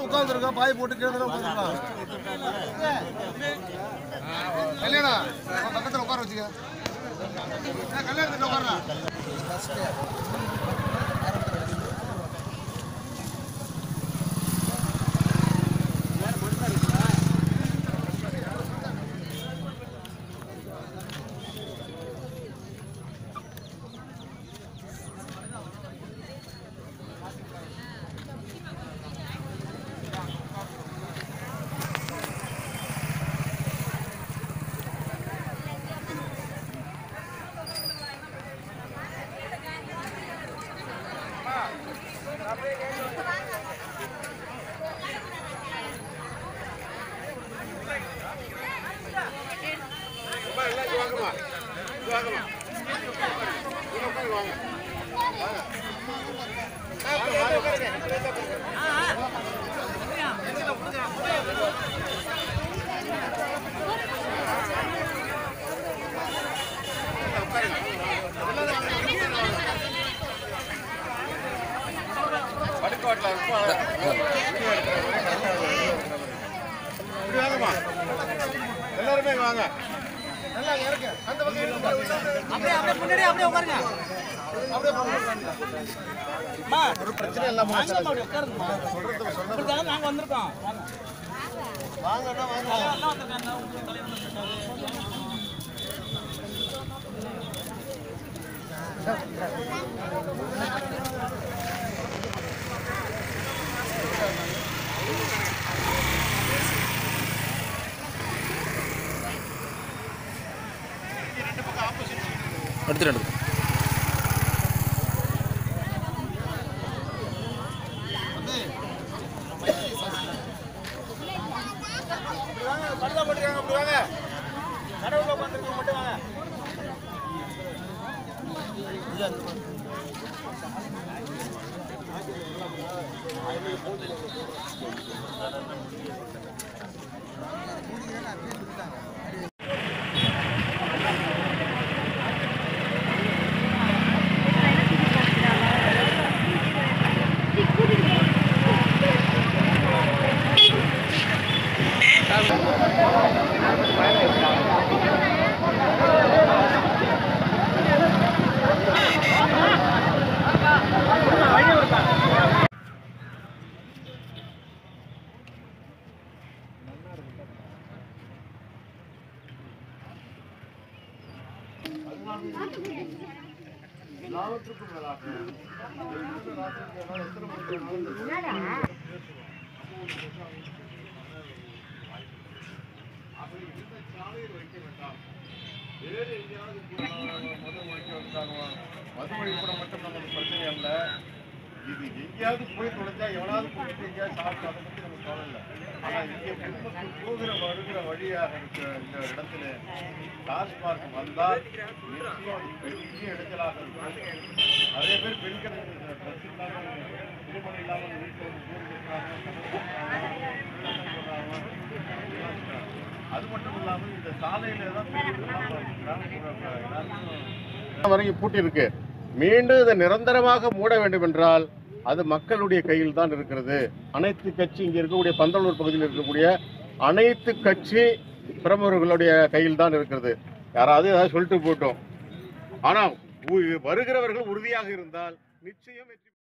உட்காந்துருக்கோம் பாய் போட்டு கீழே உட்காந்துருக்கோம் கல்யாணம் பக்கத்தில் உட்கார வச்சுக்க ஏன் கல்யாணத்துக்கு உட்காரா இப்படி வாங்கம்மா எல்லாருமே இங்க வாங்க நல்லா இங்க இருக்கு அந்த பக்கம் இருக்கு. அப்படியே அப்படியே முன்னாடி அப்படியே உட்காருங்க அப்படியே போங்க. அம்மா ஒரு பிரச்சனை இல்லாம வாங்க அப்படி உட்காருங்கம்மா இப்படிதாங்க நாங்க வந்திருக்கோம் வாங்க வாங்கன்னா வாங்க எல்லாம் வந்திருக்காங்க உங்க தலைவர் வந்திருக்காரு. எடுத்துட்டு எடுத்து இப்படி வாங்க படுதா போட்டுருக்காங்க அப்படி வாங்க நடுவுல உட்காந்துருக்கோம் மட்டும் வாங்க மதுமொழி கூட மட்டும் நமக்கு பிரச்சனை அல்ல இது எங்கேயாவது போய் தொலைஞ்சா எவனாவது போயிட்டு எங்கேயாவது சாப்பிட்டு அதை பத்தி நமக்கு கவலை இல்லை ஆனா இங்கே பொதுமக்கள் போகிற வருகிற வழியாக இருக்கிற இந்த இடத்துல டாஸ்மார்க் வந்தால் நிச்சயம் அது பெரிய இடைஞ்சலாக இருக்கும் நிறைய பேர் பெண்கள் ட்ரெஸ் இல்லாமல் திருமணம் இல்லாமல் வீட்டில் வந்து கூறு கட்டுறாங்க அது மட்டும் இல்லாமல் இந்த சாலையில தான் வரைக்கும் பூட்டி இருக்கு மீண்டும் இதை நிரந்தரமாக மூட வேண்டும் என்றால் அது மக்களுடைய கையில் தான் இருக்கிறது அனைத்து கட்சி இங்க இருக்கக்கூடிய பந்தலூர் பகுதியில் இருக்கக்கூடிய அனைத்து கட்சி பிரமுகர்களுடைய கையில் தான் இருக்கிறது யாராவது ஏதாவது சொல்லிட்டு போட்டோம் ஆனா உ- வருகிறவர்கள் உறுதியாக இருந்தால் நிச்சயம் வெற்றி